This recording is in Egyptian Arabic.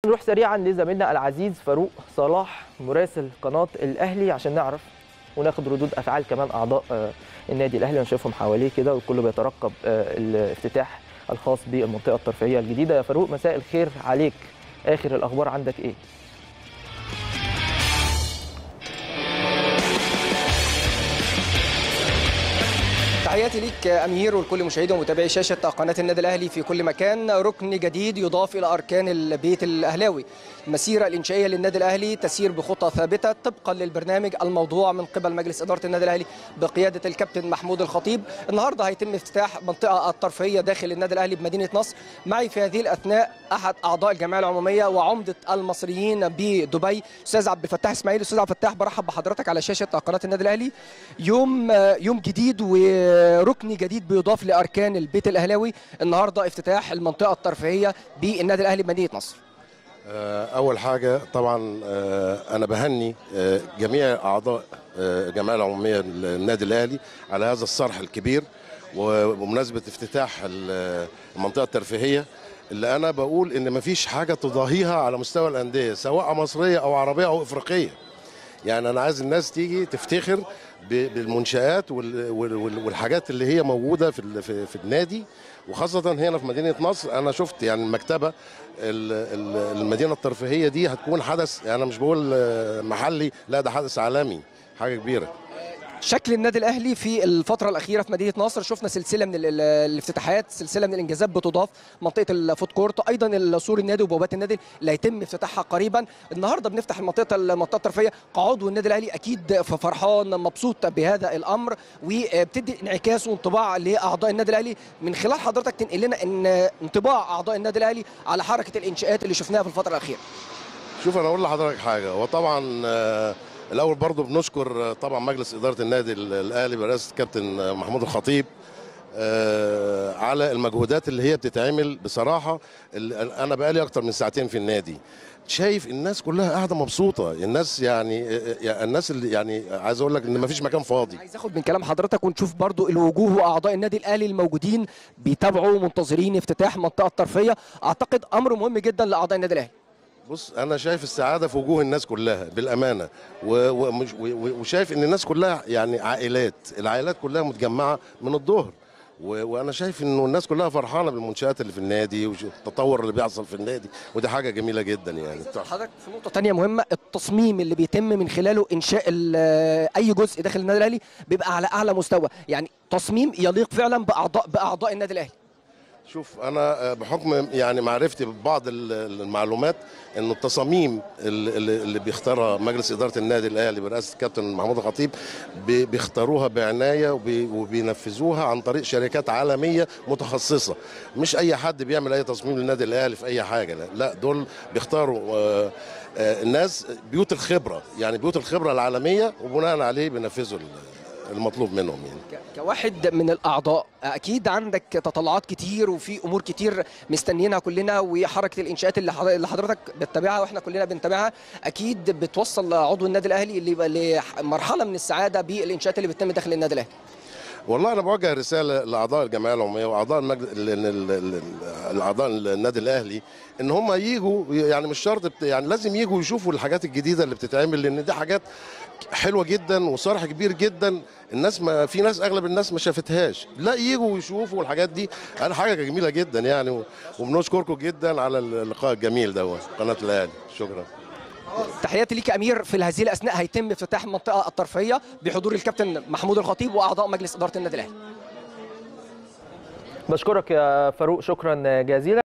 نروح سريعا لزميلنا العزيز فاروق صلاح مراسل قناه الاهلي عشان نعرف وناخد ردود افعال كمان اعضاء آه، النادي الاهلي ونشوفهم حواليه كده والكل بيترقب آه، الافتتاح الخاص بالمنطقه الترفيهيه الجديده يا فاروق مساء الخير عليك اخر الاخبار عندك ايه تحياتي ليك امير ولكل مشاهدي ومتابعي شاشه قناه النادي الاهلي في كل مكان ركن جديد يضاف الى اركان البيت الاهلاوي المسيره الانشائيه للنادي الاهلي تسير بخطى ثابته طبقا للبرنامج الموضوع من قبل مجلس اداره النادي الاهلي بقياده الكابتن محمود الخطيب النهارده هيتم افتتاح منطقه الترفيهيه داخل النادي الاهلي بمدينه نصر معي في هذه الاثناء احد اعضاء الجمعيه العموميه وعمده المصريين بدبي استاذ عبد الفتاح اسماعيل استاذ عبد الفتاح برحب بحضرتك على شاشه قناه النادي الاهلي يوم يوم جديد وركن جديد بيضاف لاركان البيت الاهلاوي النهارده افتتاح المنطقه الترفيهيه بالنادي الاهلي بمدينه نصر آه، أول حاجة طبعا آه، أنا بهني آه، جميع أعضاء آه، الجمعية العمومية للنادي الأهلي على هذا الصرح الكبير وبمناسبة افتتاح ال- المنطقة الترفيهية اللي أنا بقول إن مفيش حاجة تضاهيها على مستوى الأندية سواء مصرية أو عربية أو إفريقية يعني أنا عايز الناس تيجي تفتخر ب- بالمنشآت وال- وال- وال- والحاجات اللي هي موجودة في ال- في في النادي وخاصة هنا في مدينة نصر أنا شفت يعني المكتبة ال- ال- المدينة الترفيهية دي هتكون حدث أنا مش بقول آه، محلي لا ده حدث عالمي حاجة كبيرة شكل النادي الاهلي في الفتره الاخيره في مدينه نصر شفنا سلسله من ال- ال- الافتتاحات سلسله من الانجازات بتضاف منطقه الفود كورت ايضا سور النادي وبوابات النادي اللي هيتم افتتاحها قريبا النهارده بنفتح المنطقه المنطقه الترفيهيه كعضو النادي الاهلي اكيد فرحان مبسوط بهذا الامر وبتدي انعكاس وانطباع لاعضاء النادي الاهلي من خلال حضرتك تنقل لنا ان انطباع اعضاء النادي الاهلي على حركه الانشاءات اللي شفناها في الفتره الاخيره شوف أنا أقول لحضرتك حاجة وطبعا آه، الأول برضو بنشكر آه، طبعا مجلس إدارة النادي ال- الأهلي برئاسة الكابتن آه، محمود الخطيب آه، على المجهودات اللي هي بتتعمل بصراحة ال- أنا بقالي أكتر من ساعتين في النادي شايف الناس كلها قاعدة مبسوطة الناس يعني آه، آه، الناس اللي يعني عايز أقول لك إن مفيش مكان فاضي عايز اخد من كلام حضرتك ونشوف برضو الوجوه واعضاء النادي الاهلي الموجودين بيتابعوا منتظرين افتتاح منطقه الترفيه اعتقد امر مهم جدا لاعضاء النادي الاهلي بص انا شايف السعاده في وجوه الناس كلها بالامانه و- ومش- و- و- وشايف ان الناس كلها يعني عائلات العائلات كلها متجمعه من الظهر و- وانا شايف انه الناس كلها فرحانه بالمنشات اللي في النادي والتطور اللي بيحصل في النادي ودي حاجه جميله جدا يعني حضرتك في نقطه تانية مهمه التصميم اللي بيتم من خلاله انشاء ال- اي جزء داخل النادي الاهلي بيبقى على اعلى مستوى يعني تصميم يليق فعلا باعضاء باعضاء النادي الاهلي شوف انا بحكم يعني معرفتي ببعض ال- المعلومات انه التصاميم اللي, اللي اللي بيختارها مجلس اداره النادي الاهلي برئاسه الكابتن محمود الخطيب بي- بيختاروها بعنايه وبي- وبينفذوها عن طريق شركات عالميه متخصصه مش اي حد بيعمل اي تصميم للنادي الاهلي في اي حاجه لا, لا دول بيختاروا آه، آه، الناس بيوت الخبره يعني بيوت الخبره العالميه وبناء عليه بينفذوا ال- المطلوب منهم يعني ك- كواحد من الاعضاء اكيد عندك تطلعات كتير وفي امور كتير مستنيينها كلنا وحركه الانشاءات اللي حض- اللي حضرتك بتتابعها واحنا كلنا بنتابعها اكيد بتوصل عضو النادي الاهلي اللي يبقى لمرحله من السعاده بالانشاءات اللي بتتم داخل النادي الاهلي والله انا بوجه رساله لاعضاء الجمعيه العموميه واعضاء المجد... ال- ال- ال- ال- اعضاء النادي الاهلي ان هم يجوا يعني مش شرط بت... يعني لازم يجوا يشوفوا الحاجات الجديده اللي بتتعمل لان دي حاجات حلوه جدا وصرح كبير جدا الناس ما في ناس اغلب الناس ما شافتهاش لا يجوا ويشوفوا الحاجات دي انا حاجه جميله جدا يعني و... وبنشكركم جدا على اللقاء الجميل ده قناه الاهلي شكرا تحياتي ليك يا امير في هذه الاثناء هيتم افتتاح المنطقه الترفيهيه بحضور الكابتن محمود الخطيب واعضاء مجلس اداره النادي الاهلي بشكرك يا فاروق شكرا جزيلا